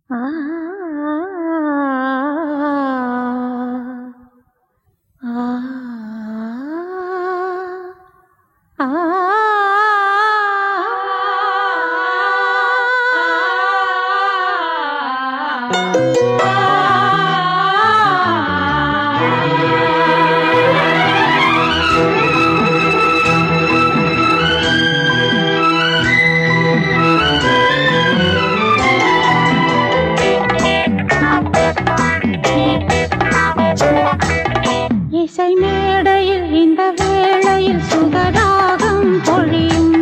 ஆ ஆ இசை மேடையில் இந்த வேளையில் சுகராகம் பொழியும்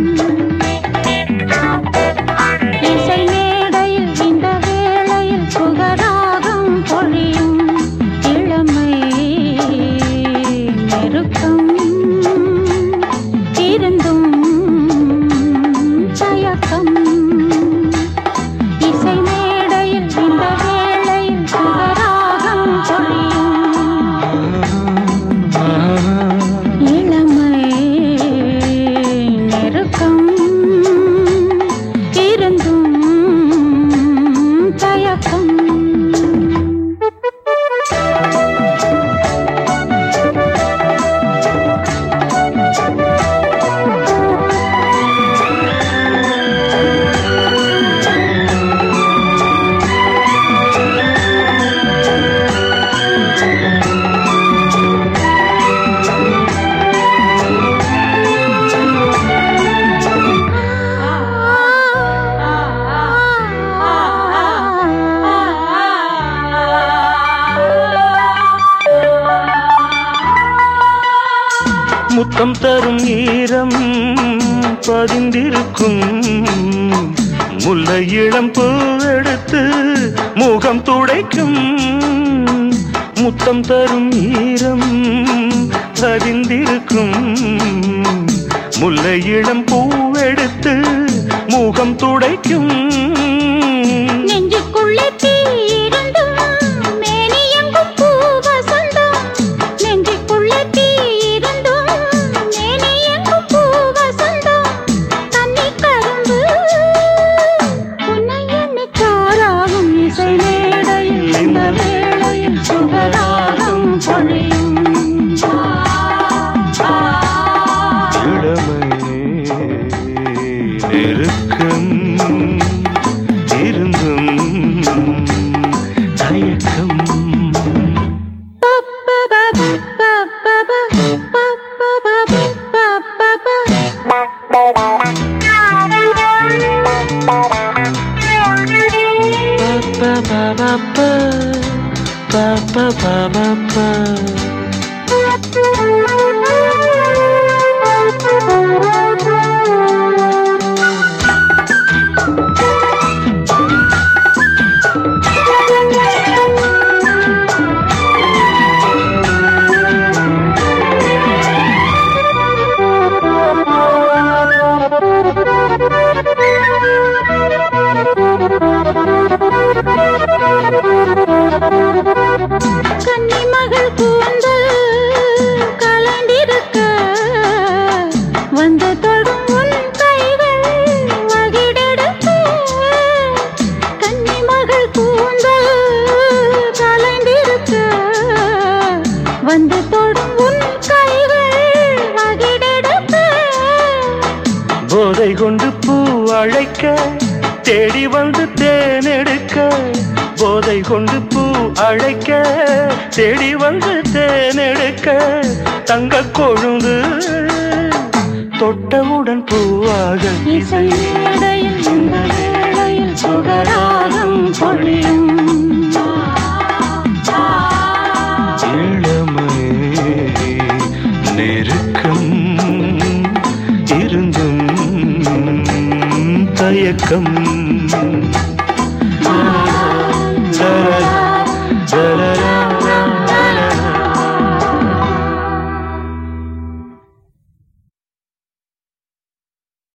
இசை மேடையில் இந்த வேளையில் சுகராகம் பொழியும் இளமை நெருக்கம் இருந்தும் தயக்கம் இசை மேடையில் இந்த வேளையில் சுகராகம் பொழியும் இளமை நெருக்கம் இருந்தும் தயக்கம் முத்தம் தரும் ஈரம் பதிந்திருக்கும் முல்லை இளம் பூவெடுத்து முகம் துடைக்கும் முத்தம் தரும் ஈரம் பதிந்திருக்கும் முல்லை இளம் பூவெடுத்து முகம் துடைக்கும் நெஞ்சுக்குள்ளே தீ இருந்தும் மேனி எங்கும் பூ வசந்தம் நெஞ்சுக்குள்ளே தீ இருந்தும் மேனி எங்கும் பூ வசந்தம் தண்ணி கரும்பு உன்னை எண்ணி காராகும் இசை மேடையில் இந்த வேளையில் சுகராகம் பொழியும் இளமை நெருக்கம் இருந்தும் தயக்கம் Pa, pa, pa, pa, pa, pa, pa, pa, pa. கன்னி மகள் கூந்தல் கலண்டிருக்க வந்து தொடும் உன் கைகள் வகிடெடுக்க கன்னி மகள் கூந்தல் கலண்டிருக்க வந்து தொடும் உன் கைகள் வகிடெடுக்க போதை கொண்டு பூ அழைக்க தேடி வந்து தேனெடுக்க போதை கொண்டு பூ அழைக்க தேடி வந்து தேனெடுக்க தங்க கொழுந்து தொட்டவுடன் பூவாக இசை மேடையில் இந்த வேளையில் சுகராகம் பொழியும் இளமை நெருக்கம் இருந்தும் தயக்கம்